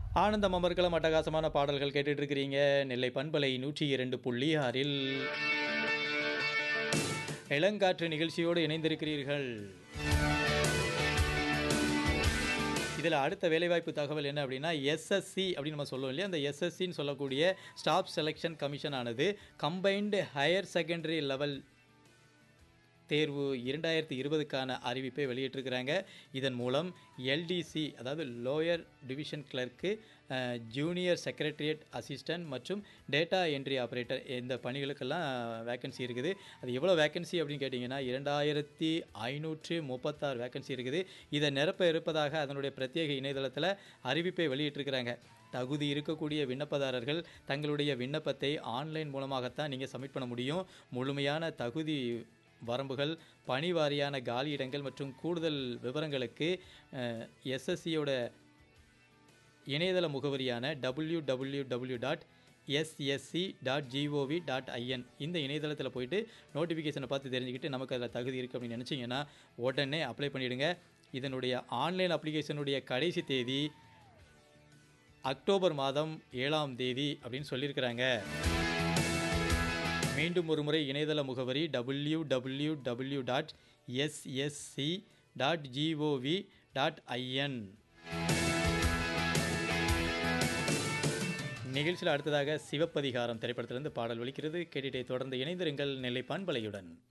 ஆனந்தம் அமர்கலம் அட்டகாசமான பாடல்கள் கேட்டுட்டு இருக்கிறீங்க நெல்லை பண்பலை நூற்றி இரண்டு புள்ளி ஆறில் இளங்காற்று நிகழ்ச்சியோடு இணைந்திருக்கிறீர்கள் இதில் அடுத்த வேலைவாய்ப்பு தகவல் என்ன அப்படின்னா எஸ்எஸ்சி அப்படின்னு நம்ம சொல்லுவோம் இல்லையா அந்த எஸ்எஸ்சின்னு சொல்லக்கூடிய ஸ்டாஃப் செலெக்ஷன் கமிஷன் ஆனது கம்பைன்டு ஹையர் செகண்டரி லெவல் தேர்வு இரண்டாயிரத்தி இருபதுக்கான அறிவிப்பை வெளியிட்டிருக்கிறாங்க இதன் மூலம் எல்டிசி அதாவது lower division clerk junior secretariat assistant மற்றும் டேட்டா என்ட்ரி ஆப்ரேட்டர் இந்த பணிகளுக்கெல்லாம் வேக்கன்சி இருக்குது அது எவ்வளோ வேக்கன்சி அப்படின்னு கேட்டிங்கன்னா இரண்டாயிரத்தி ஐநூற்று முப்பத்தாறு வேக்கன்சி இருக்குது இதை நிரப்ப இருப்பதாக அதனுடைய பிரத்யேக இணையதளத்தில் அறிவிப்பை வெளியிட்டிருக்கிறாங்க தகுதி இருக்கக்கூடிய விண்ணப்பதாரர்கள் தங்களுடைய விண்ணப்பத்தை ஆன்லைன் மூலமாகத்தான் நீங்கள் சப்மிட் பண்ண முடியும் முழுமையான தகுதி வரம்புகள் பணி வாரியான காலி இடங்கள் மற்றும் கூடுதல் விவரங்களுக்கு எஸ்எஸ்சியோட இணையதள முகவரியான W W W dot SSC dot GOV dot IN இந்த இணையதளத்தில் போயிட்டு நோட்டிஃபிகேஷனை பார்த்து தெரிஞ்சுக்கிட்டு நமக்கு அதில் தகுதி இருக்குது அப்படின்னு நினச்சிங்கன்னா உடனே அப்ளை பண்ணிவிடுங்க இதனுடைய ஆன்லைன் அப்ளிகேஷனுடைய கடைசி தேதி அக்டோபர் மாதம் ஏழாம் தேதி அப்படின்னு சொல்லியிருக்கிறாங்க மீண்டும் ஒரு முறை இணையதள முகவரி W W W dot SSC dot GOV dot IN நிகழ்ச்சியில் அடுத்ததாக சிவப்பதிகாரம் திரைப்படத்திலிருந்து பாடல் ஒலிக்கிறது கேட்டுட்டே தொடர்ந்து இணைந்திருங்கள் நெல்லை பண்பலையுடன்